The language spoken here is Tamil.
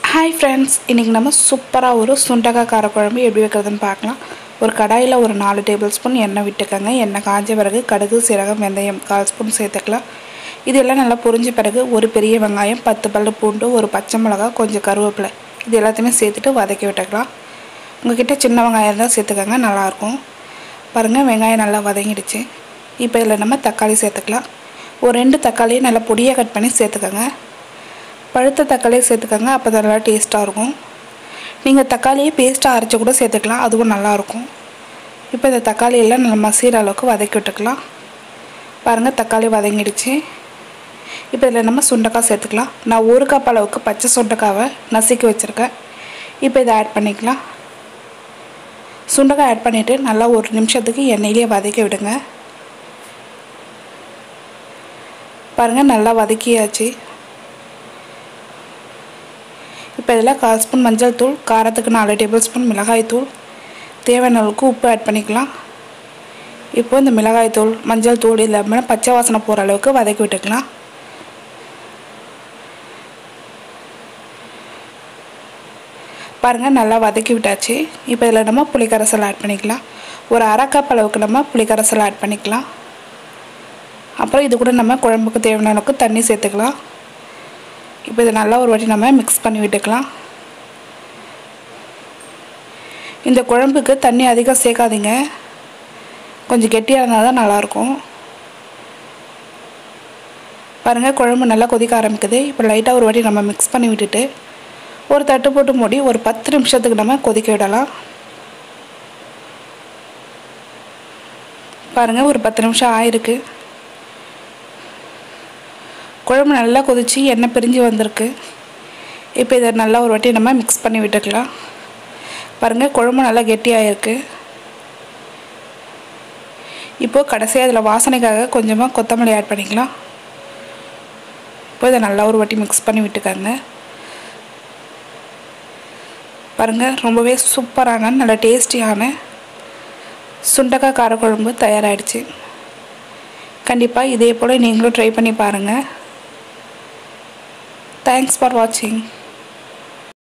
ஹாய் ஃப்ரெண்ட்ஸ் இன்றைக்கி நம்ம சூப்பராக ஒரு சுண்டக்காய் காரக்குழம்பு எப்படி வைக்கிறதுன்னு பார்க்கலாம் ஒரு கடாயில் ஒரு நாலு டேபிள் ஸ்பூன் எண்ணெய் விட்டுக்கோங்க எண்ணெய் காஞ்ச பிறகு கடுகு சீரகம் வெந்தயம் கால் ஸ்பூன் சேர்த்துக்கலாம் இதெல்லாம் நல்லா பொரிஞ்ச பிறகு ஒரு பெரிய வெங்காயம் பத்து பல்லு பூண்டு ஒரு பச்சை மிளகாய் கொஞ்சம் கருவேப்பிலை இது எல்லாத்தையுமே சேர்த்துட்டு வதக்கி விட்டுக்கலாம் உங்ககிட்ட சின்ன வெங்காயம் இருந்தால் சேர்த்துக்கோங்க நல்லாயிருக்கும் பாருங்கள் வெங்காயம் நல்லா வதங்கிடுச்சு இப்போ இதில் நம்ம தக்காளி சேர்த்துக்கலாம் ஒரு ரெண்டு தக்காளியை நல்லா பொடியாக கட் பண்ணி சேர்த்துக்கோங்க பழுத்த தக்காளியை சேர்த்துக்கோங்க அப்போ தான் நல்லா டேஸ்ட்டாக இருக்கும் நீங்கள் தக்காளியை பேஸ்ட்டாக அரைச்சி கூட சேர்த்துக்கலாம் அதுவும் நல்லாயிருக்கும் இப்போ இந்த தக்காளியெல்லாம் நல்லா மசீர அளவுக்கு வதக்கி விட்டுக்கலாம் பாருங்கள் தக்காளி வதங்கிடுச்சு இப்போ இதில் நம்ம சுண்டைக்காய் சேர்த்துக்கலாம் நான் ஒரு கப் அளவுக்கு பச்சை சுண்டைக்காவை நசுக்கி வச்சுருக்கேன் இப்போ இதை ஆட் பண்ணிக்கலாம் சுண்டைக்காய் ஆட் பண்ணிவிட்டு நல்லா ஒரு நிமிஷத்துக்கு எண்ணெயிலே வதக்கி விடுங்க பாருங்கள் நல்லா வதக்கியாச்சு இப்போ இதில் கால் ஸ்பூன் மஞ்சள் தூள் காரத்துக்கு நாலு டேபிள் ஸ்பூன் மிளகாய் தூள் தேவையான அளவுக்கு உப்பு ஆட் பண்ணிக்கலாம் இப்போ இந்த மிளகாய் தூள் மஞ்சள் தூள் இல்லாமல் பச்சை வாசனை போகிற அளவுக்கு வதக்கி விட்டுக்கலாம் பாருங்கள் நல்லா வதக்கி விட்டாச்சு இப்போ இதில் நம்ம புளிக்கரைசல் ஆட் பண்ணிக்கலாம் ஒரு அரை கப் அளவுக்கு நம்ம புளிக்கரைசல் ஆட் பண்ணிக்கலாம் அப்புறம் இது கூட நம்ம குழம்புக்கு தேவையான அளவுக்கு தண்ணி சேர்த்துக்கலாம் இப்போ இதை நல்லா ஒரு வாட்டி நம்ம மிக்ஸ் பண்ணி விட்டுக்கலாம் இந்த குழம்புக்கு தண்ணி அதிகம் சேர்க்காதீங்க கொஞ்சம் கெட்டியாக இருந்தால் தான் நல்லாயிருக்கும் பாருங்கள் குழம்பு நல்லா கொதிக்க ஆரம்பிக்குது இப்போ லைட்டாக ஒரு வாட்டி நம்ம மிக்ஸ் பண்ணி விட்டுட்டு ஒரு தட்டு போட்டு மூடி ஒரு பத்து நிமிஷத்துக்கு நம்ம கொதிக்க விடலாம் பாருங்கள் ஒரு பத்து நிமிஷம் ஆயிருக்கு குழம்பு நல்லா கொதித்து எண்ணெய் பிரிஞ்சு வந்திருக்கு இப்போ இதை நல்லா ஒரு வாட்டி நம்ம மிக்ஸ் பண்ணி விட்டுக்கலாம் பாருங்கள் குழம்பு நல்லா கெட்டியாகிருக்கு இப்போது கடைசியாக இதில் வாசனைக்காக கொஞ்சமாக கொத்தமல்லி ஆட் பண்ணிக்கலாம் இப்போ இதை நல்லா ஒரு வாட்டி மிக்ஸ் பண்ணி விட்டுக்கோங்க பாருங்கள் ரொம்பவே சூப்பரான நல்ல டேஸ்டியான சுண்டக்காய் காரக்குழம்பு தயாராகிடுச்சு கண்டிப்பாக இதே போல் நீங்களும் ட்ரை பண்ணி பாருங்கள் தேங்க்ஸ் ஃபார் வாட்சிங்